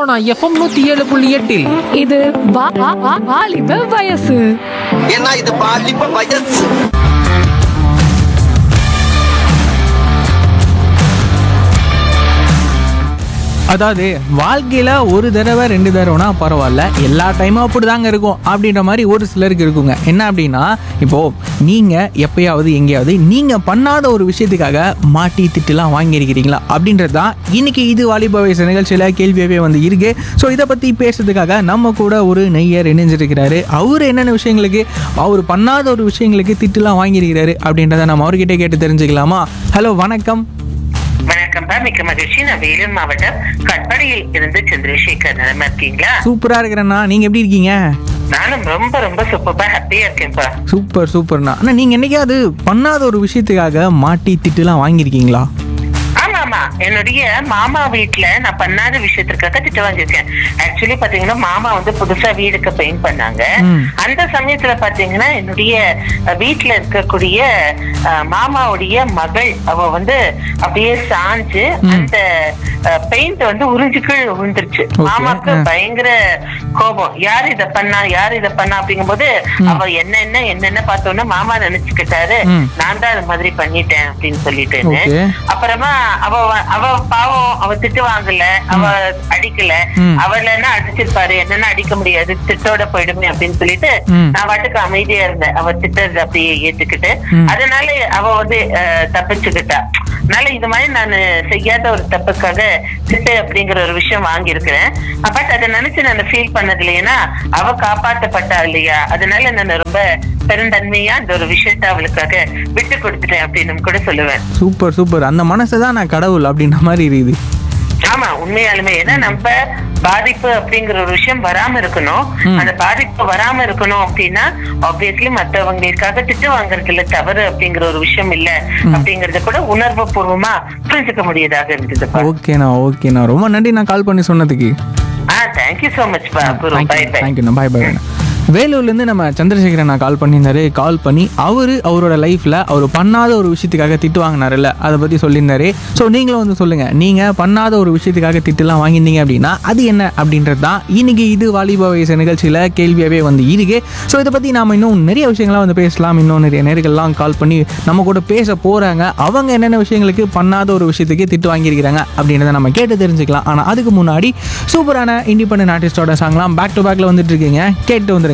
Sona FM நூத்தி ஏழு புள்ளி எட்டில் இது வா- வா- வா- வாலிப வயசு ஏன்னா இது பாலிப்ப வயசு அதாவது வாழ்க்கையில் ஒரு தடவை ரெண்டு தடவைனா பரவாயில்ல எல்லா டைமும் அப்படி தாங்க இருக்கும் அப்படின்ற மாதிரி ஒரு சிலருக்கு இருக்குங்க என்ன அப்படின்னா இப்போது நீங்கள் எப்பயாவது எங்கேயாவது நீங்கள் பண்ணாத ஒரு விஷயத்துக்காக மாட்டி திட்டுலாம் வாங்கியிருக்கிறீங்களா அப்படின்றது தான் இன்னைக்கு இது வாலிப வயசு நிகழ்ச்சியில் கேள்வியாகவே வந்து இருக்கு ஸோ இதை பற்றி பேசுறதுக்காக நம்ம கூட ஒரு நெய்யர் இணைஞ்சிருக்கிறாரு அவர் என்னென்ன விஷயங்களுக்கு அவர் பண்ணாத ஒரு விஷயங்களுக்கு திட்டுலாம் வாங்கியிருக்கிறாரு அப்படின்றத நம்ம அவர்கிட்ட கேட்டு தெரிஞ்சுக்கலாமா ஹலோ வணக்கம் வணக்கம் பா மிக்க மகிழ்ச்சி நான் வேலூர் மாவட்டம் கட்படியில் இருந்து சந்திரசேகர் நிலமா இருக்கீங்களா சூப்பராக இருக்கிறேண்ணா நீங்கள் எப்படி இருக்கீங்க நானும் ரொம்ப ரொம்ப சூப்பர்பா ஹாப்பியா இருக்கேன்ப்பா சூப்பர் சூப்பர்ண்ணா அண்ணா நீங்கள் என்னைக்காவது பண்ணாத ஒரு விஷயத்துக்காக மாட்டி திட்டுலாம் வாங்கியிருக்கீங்களா ஆமா ஆமா என்னுடைய மாமா வீட்ல நான் பண்ணாத விஷயத்திற்காக திட்டு வாங்கியிருக்கேன் ஆக்சுவலி பாத்தீங்கன்னா மாமா வந்து புதுசா வீடுக்கு பெயிண்ட் பண்ணாங்க ம். அந்த சமயத்துல பாத்தீங்கன்னா என்னுடைய அஹ், வீட்ல இருக்கக்கூடிய அஹ், மாமாவுடைய மகள் அவ வந்து அப்படியே சாஞ்சு அந்த பெயிண்ட் வந்து உறிஞ்சு கீழ் விழுந்துருச்சு Okay. மாமாக்கு ஆ. பயங்கர கோபம் யார் இத பண்ணா யார் இத பண்ணா அப்படிங்கும்போது அவ என்னென்ன என்னென்ன பார்த்தோன்னா மாமா நினைச்சுக்கிட்டாரு ம். நான் தான் அது மாதிரி பண்ணிட்டேன் அப்படின்னு சொல்லிட்டுன்னு Okay. அப்புறமா அவ வ- அவ பாவம் அவ திட்டு வாங்கல அவ அடிக்கல ம். அவளன்னா அடிச்சிருப்பாரு என்னன்னா அடிக்க முடியாது திட்டோட போயிடுமே அப்படின்னு சொல்லிட்டு ம். நான் வாட்டுக்கு அமைதியா இருந்தேன் அவ திட்டறது அப்படியே ஏத்துக்கிட்டு ம். அதனால அவ வந்து அஹ், தப்பிச்சுக்கிட்டா அதனால இது மாதிரி நான் செய்யாத ஒரு தப்புக்காக திட்டு அப்படிங்கிற ஒரு விஷயம் வாங்கியிருக்கிறேன் பட் அதை நினைச்சு நான் ஃபீல் பண்ணது இல்லையா அவ காப்பாற்றப்பட்டா இல்லையா அதனால நான் ரொம்ப பெருந்தன்மையா இந்த ஒரு விஷயத்த அவளுக்காக விட்டு கொடுத்துட்டேன் அப்படின்னு கூட சொல்லுவேன் சூப்பர் சூப்பர் அந்த மனசு தான் நான் கடவுள் அப்படின்ற மாதிரி இருக்குது ஆமா உண்மையாலுமே ஏன்னா நம்ம பாதிப்பு அப்படிங்கிற ஒரு விஷயம் வராம இருக்கணும் ம். அந்த பாதிப்பு வராம இருக்கணும் அப்படின்னா ஆப்வியஸ்லி மத்தவங்களுக்காக திட்டு வாங்குறதுல தவறு அப்படிங்கிற ஒரு விஷயம் இல்ல அப்படிங்கறத கூட உணர்வு பூர்வமா புரிஞ்சுக்க முடியதாக இருந்ததுப்பா ஓகேண்ணா ஓகேண்ணா ரொம்ப நன்றி நான் கால் பண்ணி சொன்னதுக்கு ஆ தேங்க்யூ சோ மச் பா குரு பை பை தேங்க்யூண்ணா பாய் பாய் வேலூர்லேருந்து நம்ம சந்திரசேகரன் நான் கால் பண்ணியிருந்தாரு கால் பண்ணி அவர் அவரோட லைஃப்பில் அவர் பண்ணாத ஒரு விஷயத்துக்காக திட்டு வாங்கினார்ல அதை பற்றி சொல்லியிருந்தாரு ஸோ நீங்களும் வந்து சொல்லுங்கள் நீங்கள் பண்ணாத ஒரு விஷயத்துக்காக திட்டுலாம் வாங்கியிருந்தீங்க அப்படின்னா அது என்ன அப்படின்றது தான் இன்னைக்கு இது வாலிப வயசு நிகழ்ச்சியில் கேள்வியாகவே வந்து இருக்கு ஸோ இதை பற்றி நாம் இன்னும் நிறைய விஷயங்கள்லாம் வந்து பேசலாம் இன்னும் நிறைய நேர்கள்லாம் கால் பண்ணி நம்ம கூட பேச போகிறாங்க அவங்க என்னென்ன விஷயங்களுக்கு பண்ணாத ஒரு விஷயத்துக்கு திட்டு வாங்கியிருக்கிறாங்க அப்படின்றத நம்ம கேட்டு தெரிஞ்சுக்கலாம் ஆனால் அதுக்கு முன்னாடி சூப்பரான இண்டிபெண்டன்ட் ஆர்டிஸ்டோட சாங்லாம் பேக் டு பேக்கில் வந்துட்டு இருக்கீங்க கேட்டு வந்துருங்க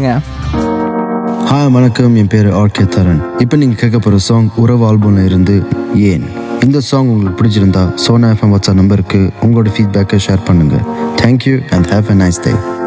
ஹாய் வணக்கம் என் பேர் ஆர்கே தரன் இப்போ நீங்கள் கேட்க போகிற சாங் உறவு ஆல்பம்ல இருந்து ஏன் இந்த சாங் உங்களுக்கு பிடிச்சிருந்தா சோனா எஃப்எம் வாட்ஸ்அப் நம்பருக்கு உங்களோட ஃபீட்பேக்கை ஷேர் பண்ணுங்கள் thank you and have a nice day